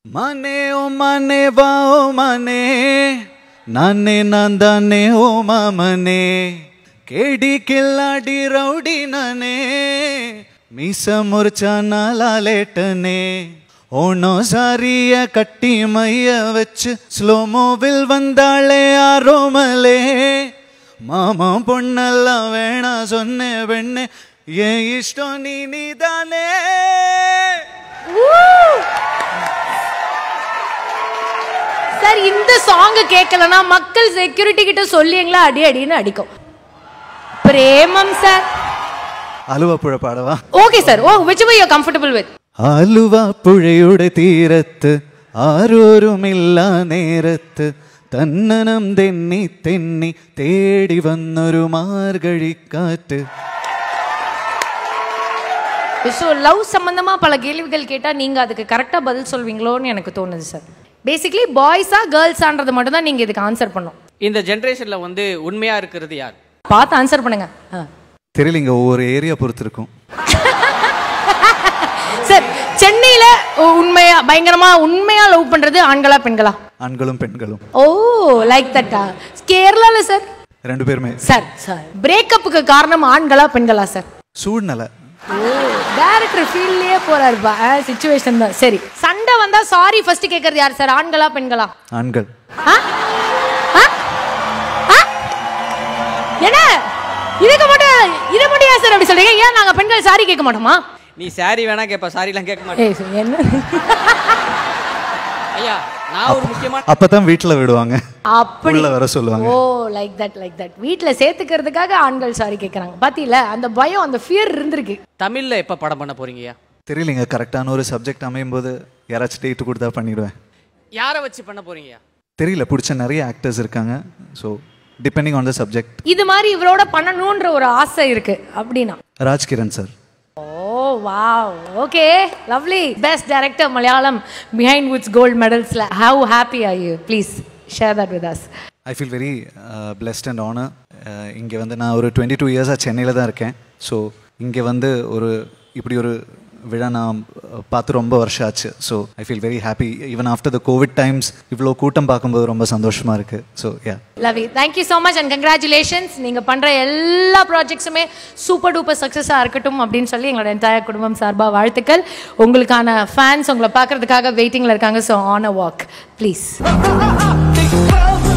ಮನೆ ಓ ಮನೆ ಬಾ ಓ ಮನೆ ನಾನೇ ನಂದಾನೆ ಓ ಮಾಮನೆ ಕೇಡಿ ಕಿಲ್ಲಾಡಿ ರೌಡಿ ನನೆ ಮೀಸ ಮುರ್ಚ ನಾಲಾಲೇಟನೆ ஓணோ சாரிய கட்டி மைய வச்சு ஸ்லோமோவில் வந்தாளே ஆரோமலே மாமா பொண்ணெல்லாம் வேணா சொன்னே பெண்ணே ஏன் இஷ்டம் நீ நீதானே சார் இந்த சாங் கேட்கலனா மக்கள் செக்யூரிட்டி கிட்ட சொல்லிங்களா அடி அடின்னு அடிக்கும் பிரேமம் சார் അലുവപ്പുഴ പാടവാ okay sir oh which you comfortable with Aluva പുഴയുടെ തീരത്ത് ആരോരുമില്ല നേരത്ത് തന്നനം തെന്നി തെന്നി തേടി വന്നൊരു മാർഗഴിക്കാറ്റ് ஸோ லவ் சம்பந்தமா பல கேள்விகள் கேட்டா நீங்க அதுக்கு கரெக்டா பதில் சொல்வீங்களோன்னு எனக்கு தோணுது சார் பேசிக்கலி பாய்ஸா கேர்ள்ஸான்றது மட்டும் தான் நீங்க இதுக்கு ஆன்சர் பண்ணும் இந்த ஜென்ரேஷன்ல வந்து உண்மையா இருக்கிறது யார் பார்த்து ஆன்சர் பண்ணுங்க ஆ. தெரியலங்க ஒவ்வொரு ஏரியா பொறுத்து இருக்கும் சார் சென்னையில உண்மையா பயங்கரமா உண்மையா லவ் பண்றது ஆண்களா பெண்களா ஆண்களும் பெண்களும் ஓ லைக் தட்டா கேரளால சார் ரெண்டு பேருமே சார் சார் பிரேக்கப்புக்கு காரணம் ஆண்களா பெண்களா சார் சூழ்நிலை ஓ டேரக்டர் ஃபீல்ட்லயே போறாருப்பா சுச்சுவேஷன் தான் சரி சண்டை வந்தா சாரி ஃபர்ஸ்ட் கேக்குறது யார் சார் ஆண்களா பெண்களா ஆண்கள் ஆ? ஆ? ஆ? என்ன இதுக்கு மட்டும் இதை மட்டும் ஏன் சார் அப்படி சொல்றீங்க ஏன் நாங்க பெண்கள் சாரி கேட்க மாட்டோமா நீ சாரி வேணா கேப்ப சாரிலாம் கேட்க மாட்டேன் ஏய் சரி, என்ன ஐயா நான் ஒரு முக்கியமான அப்பதான் வீட்டுல விடுவாங்க அப்படி உள்ள வர சொல்லுவாங்க oh like that like that வீட்ல சேர்த்துக்கிறதுக்காக ஆண்கள் சாரி கேக்குறாங்க பாத்தீல அந்த பயம் அந்த ஃபியர் இருந்திருக்கு தமிழ்ல எப்ப படம் பண்ண போறீங்கய்யா தெரியலங்க கரெக்டான ஒரு சப்ஜெக்ட் அமையும் போது யாராச்சும் டேட் கொடுத்தா பண்ணிடுவேன் யாரை வச்சு பண்ண போறீங்கய்யா தெரியல பிடிச்ச நிறைய ஆக்டர்ஸ் இருக்காங்க so depending on the subject இது மாதிரி இவரோட பண்ணணும்ன்ற ஒரு ஆசை இருக்கு அப்படின்னா Rajkiran sir oh wow okay lovely best director Malayalam Behindwoods gold மெடல்ஸ்ல how happy are you please share that with us I feel very blessed and honour இங்கே வந்து நான் ஒரு டுவெண்ட்டி டூ இயர்ஸாக சென்னையில் தான் இருக்கேன் ஸோ இங்கே வந்து ஒரு இப்படி ஒரு விழா நான் uh, பார்த்து ரொம்ப வருஷம் ஆச்சு so I feel very happy even after the covid times இவ்வளோ கூட்டம் பார்க்கும்போது ரொம்ப சந்தோஷமாக இருக்குது so yeah love you thank you so much and congratulations நீங்கள் பண்ணுற எல்லா ப்ராஜெக்ட்ஸுமே சூப்பர் டூப்பர் சக்ஸஸாக இருக்கட்டும் அப்படின்னு சொல்லி எங்களோட என்டையர் குடும்பம் சார்பாக வாழ்த்துக்கள் உங்களுக்கான ஃபேன்ஸ் உங்களை பார்க்கறதுக்காக வெயிட்டிங்கில் இருக்காங்க so on a walk please Big brother.